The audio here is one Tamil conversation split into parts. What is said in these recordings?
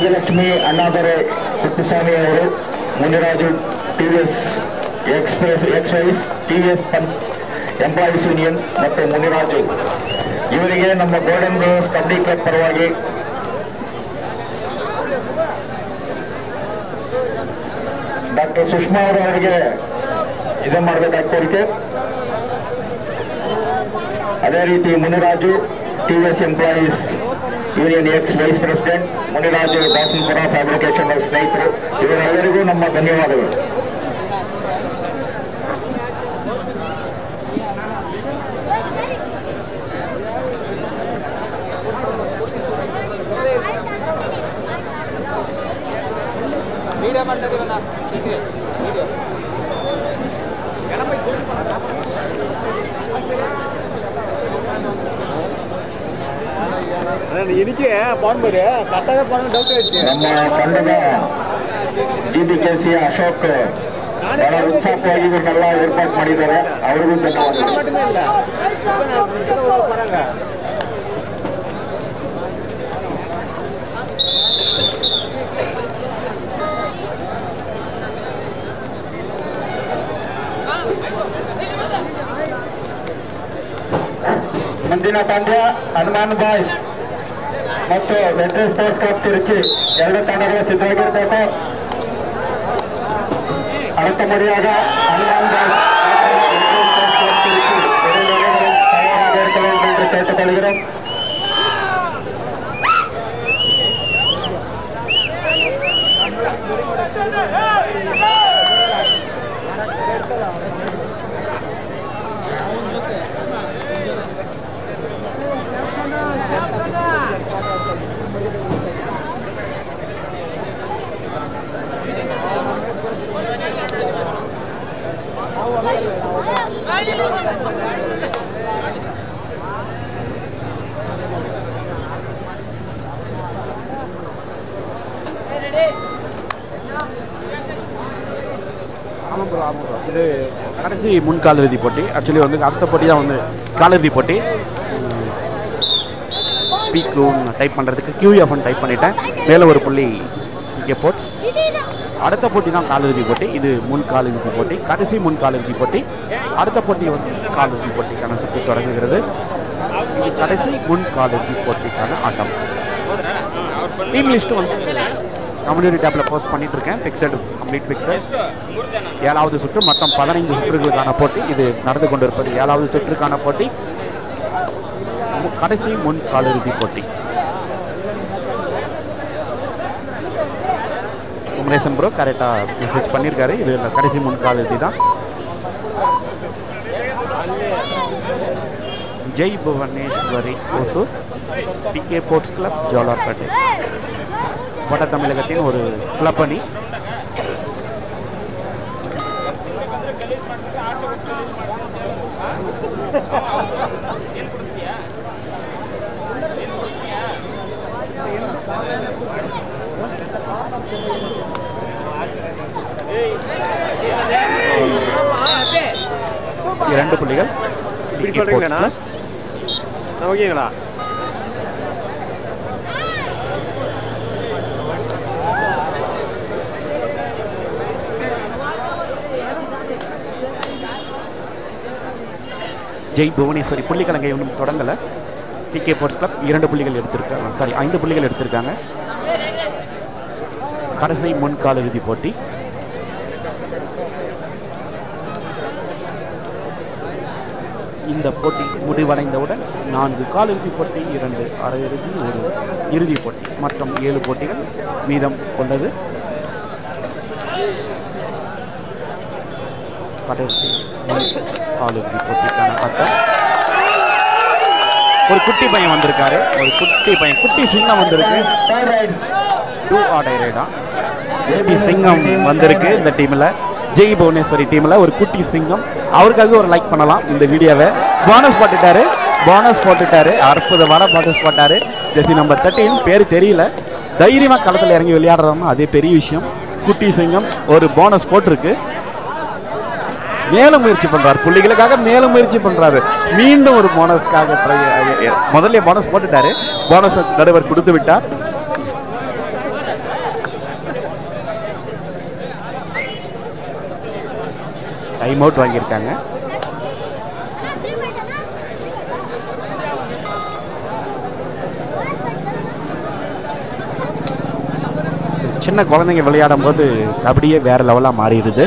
ರಾಜಲಕ್ಷ್ಮಿ ಅಣ್ಣಾದೊರೆ ಕುಪ್ಪಸ್ವಾಮಿ ಅವರು Muniraju TVS express express TVS employees union ಮತ್ತು ಮುನಿರಾಜು ಇವರಿಗೆ ನಮ್ಮ ಗೋಲ್ಡನ್ ರೋಸ್ ಕಬಡ್ಡಿ ಕ್ಲಬ್ ಪರವಾಗಿ ಡಾಕ್ಟರ್ ಸುಷ್ಮಾ ಅವರು ಅವರಿಗೆ ಇದನ್ನು ಮಾಡಬೇಕಾದ ಕೋರಿಕೆ ಅದೇ ರೀತಿ Muniraju TVS employees union ex vice president Muniraju Dasanapura fabrication ಅವ್ರ ಸ್ನೇಹಿತರು ಇವರೆಲ್ಲರಿಗೂ ನಮ್ಮ ಧನ್ಯವಾದಗಳು மீடியா பண்ணுறது வேணா இது வீடியோ എനിക്ക് പോകാൻ പോരെ കട്ടൊക്കെ പോകണം ഡൗട്ട് ആയിട്ട് ನಮ್ಮ ತಂಡದ ಜಿಬಿಕೆಸಿಯ ಅಶೋಕ್ ಬಹಳ ಉತ್ಸಾಹವಾಗಿ ಇವನ್ನೆಲ್ಲ ಏರ್ಪಾಟ್ ಮಾಡಿದ್ದಾರೆ ಅವರಿಗೂ ಧನ್ಯವಾದಗಳು மட்டுமே இல்லை போகிறாங்க ಮುಂದಿನ ಪಂದ್ಯ ಹನುಮಾನ್ ಬಾಯ್ಸ್ ಮತ್ತು ವೆಟ್ರಿ ಸ್ಪೋರ್ಟ್ಸ್ ಕ್ಲಬ್ ತಿರುಚಿ ಎರಡು ತಂಡಗಳು ಸಿದ್ಧವಾಗಿರಬೇಕು ಅಳತ ಮಡಿಯಾಗ ಹನುಮಾನ್ ಬಾಯ್ಸ್ ಮತ್ತು ವೆಟ್ರಿ ಸ್ಪೋರ್ಟ್ಸ್ ಕ್ಲಬ್ ತಿರುಚಿ ಎರಡು ತಂಡಗಳು ತಯಾರಾಗಿರ್ತವೆ ಎಂದು ಕೇಳಿಕೊಳ್ಳುகிறோம் ஆமாம் ப்ரோ ஆமாம் ப்ரோ இது கடைசி முன் காலிறுதி போட்டி ஆக்சுவலி வந்து அடுத்த போட்டி தான் வந்து காலிறுதி போட்டி பீக்கு டைப் பண்ணுறதுக்கு கியூஎஃப்னு டைப் பண்ணிட்டேன் மேலே ஒரு புள்ளி இங்கே போட்ஸ் அடுத்த போட்டி தான் காலிறுதி போட்டி இது முன் காலிறுதி போட்டி கடைசி முன் காலிறுதி போட்டி அடுத்த போட்டி வந்து காலிறுதி போட்டிக்கான சுற்று தொடங்குகிறது இது கடைசி முன் காலிறுதி போட்டிக்கான ஆட்டம் டீம் லிஸ்ட் வந்து கம்யூனிட்டி டேப்பில் போஸ்ட் பண்ணிட்டு இருக்கேன் பிக்சட் கம்ப்ளீட் பிக்சட் ஏழாவது சுற்று மொத்தம் பதினைந்து சுற்றுகளுக்கான போட்டி இது நடந்து கொண்டிருப்பது ஏழாவது சுற்றுக்கான போட்டி மு- கடைசி முன் காலிறுதி போட்டி குமரேசன் ப்ரோ கரெக்டாக மெசேஜ் பண்ணியிருக்காரு இது கடைசி முன் காலிறுதி தான் Jai Bhuvaneswari Hosur PK sports club Jolarpettai வட தமிழகத்தின் ஒரு கிளப் அணி இரண்டு புள்ளிகள் இப்படி BK சொல்றீங்களாண்ணா? Sports Club. ஓகேங்களா ஜெய் புவனேஸ்வரி புள்ளிக்கலங்கை ஒன்றும் தொடங்கலை பிகே ஸ்போர்ட்ஸ் கிளப் இரண்டு புள்ளிகள் எடுத்திருக்காங்க சாரி ஐந்து புள்ளிகள் எடுத்திருக்காங்க கடைசி முன் காலிறுதி போட்டி இந்த போட்டி முடிவடைந்தவுடன் நான்கு காலிறுதி போட்டி இரண்டு அரையிறுதி ஒரு இறுதிப் போட்டி மற்றும் ஏழு போட்டிகள் மீதம் கொண்டது கடைசி முன் காலிறுதி போட்டிக்கான ஆட்டம் ஒரு குட்டி பையன் வந்திருக்காரு ஒரு குட்டி பையன் குட்டி சிங்கம் வந்திருக்கு டூ ஆடை ரைடா பேபி சிங்கம் வந்திருக்கு இந்த டீமில் ஜெய் புவனேஸ்வரி டீமில் ஒரு குட்டி சிங்கம் அவருக்காக ஒரு லைக் பண்ணலாம் இந்த வீடியோவை போனஸ் போட்டுட்டாரு போனஸ் போட்டுட்டாரு அற்புதமான போனஸ் போட்டாரு ஜெசி நம்பர் தேர்ட்டின் பேர் தெரியல தைரியமாக களத்தில் இறங்கி விளையாடுறோம்னா அதே பெரிய விஷயம் குட்டி சிங்கம் ஒரு போனஸ் போட்டிருக்கு மேலும் முயற்சி பண்றாரு புள்ளிகளுக்காக மேலும் முயற்சி பண்றாரு மீண்டும் ஒரு போனஸ்க்காக try- முதல்ல போனஸ் போட்டுட்டாரு போனஸ் நடுவர் கொடுத்து விட்டார் டைம் அவுட் வாங்கியிருக்காங்க சின்ன குழந்தைங்க விளையாடும் போது கபடியே வேற லெவலாக மாறிடுது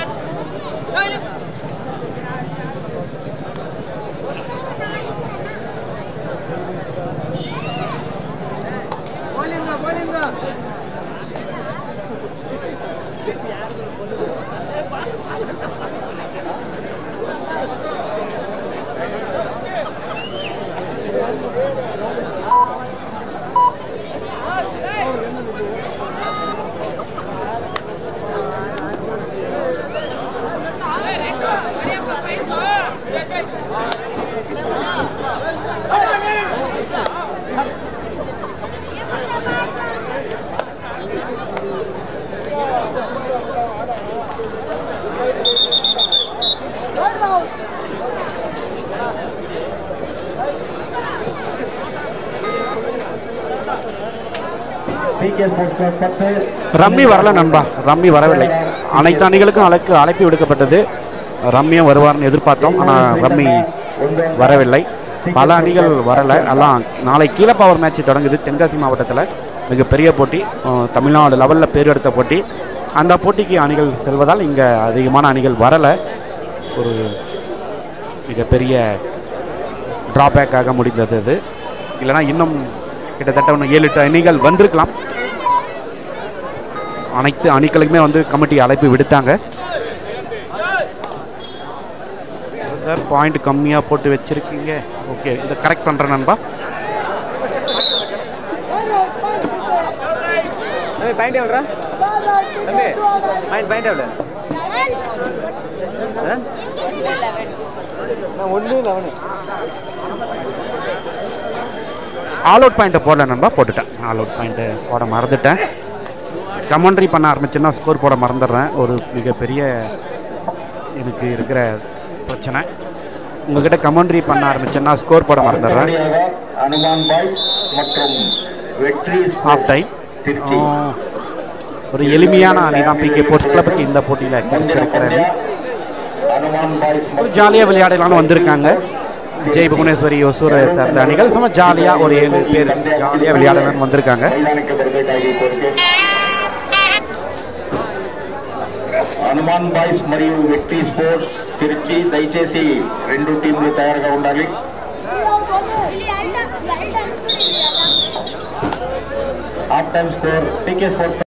பிகே ஸ்போர்ட்ஸ் கிளப் பத்து ரம்மி வரல நண்பா ரம்மி வரவில்லை அனைத்து அணிகளுக்கும் அழைக்கு அழைப்பு விடுக்கப்பட்டது ரம்மியும் வருவார்னு எதிர்பார்த்தோம் ஆனால் ரம்மி வரவில்லை பல அணிகள் வரல எல்லாம் நாளை கீழ பவர் மேட்ச் தொடங்குது தென்காசி மாவட்டத்தில் மிகப்பெரிய போட்டி அஹ், தமிழ்நாடு லெவலில் பேர் எடுத்த போட்டி அந்த போட்டிக்கு அணிகள் செல்வதால் இங்கே அதிகமான அணிகள் வரலை ஒரு மிகப்பெரிய டிராபேக்காக முடிந்தது அது இல்லைன்னா இன்னும் கிட்டத்தட்ட ஒன்று ஏழு எட்டு அணிகள் வந்திருக்கலாம் அனைத்து அணிகளுக்குமே வந்து கமிட்டி அழைப்பு விடுத்தாங்க சார் பாயிண்ட் கம்மியாக போட்டு வச்சிருக்கீங்க ஓகே இதை கரெக்ட் பண்ணுறேன் நண்பா தம்பி பாயிண்ட் எவ்வளோ தம்பி பாயிண்ட் பாயிண்ட் எவ்வளோ நான் ஒன்று லெவனு ஆல் அவுட் பாயிண்ட்டை போடல நண்பா போட்டுட்டேன் ஆல் அவுட் பாயிண்ட்டு போட மறந்துட்டேன் கமெண்ட்ரி பண்ண ஆரம்பிச்சுன்னா ஸ்கோர் போட மறந்துடுறேன் ஒரு மிகப்பெரிய எனக்கு இருக்கிற பிரச்சனை உங்ககிட்ட கமெண்ட்ரி பண்ண ஆரம்பிச்சேன்னா ஸ்கோர் போட மறந்துடுறேன் அடுத்தபடியாக அனுமான் பாய்ஸ் மற்றும் வெற்றி ஆஃப் டைம் திருச்சி ஒரு எளிமையான அணி தான் பிகே ஸ்போர்ட்ஸ் கிளப்புக்கு இந்த போட்டியில் முந்திர கிடைச்சிருக்கிற அணி பந்தயா அனுமான் பாய்ஸ் ஒரு ஜாலியாக விளையாடலாம்னு வந்திருக்காங்க ஜெய் புவனேஸ்வரி ஒசூரை சேர்ந்த அணிகள் சும்மா ஜாலியாக ஒரு ஏழு பேர் ஜாலியாக விளையாடலாம்னு வந்திருக்காங்க மைதாನಕ್ಕೆ ಬರಬೇಕಾಗಿ ಕೋರಿಕೆ హనుమాన్ బాయ్స్ మరియు వెట్టి స్పోర్ట్స్ తిరుచి దయచేసి రెండు టీంలు తయారుగా ఉండాలి half time score TK sports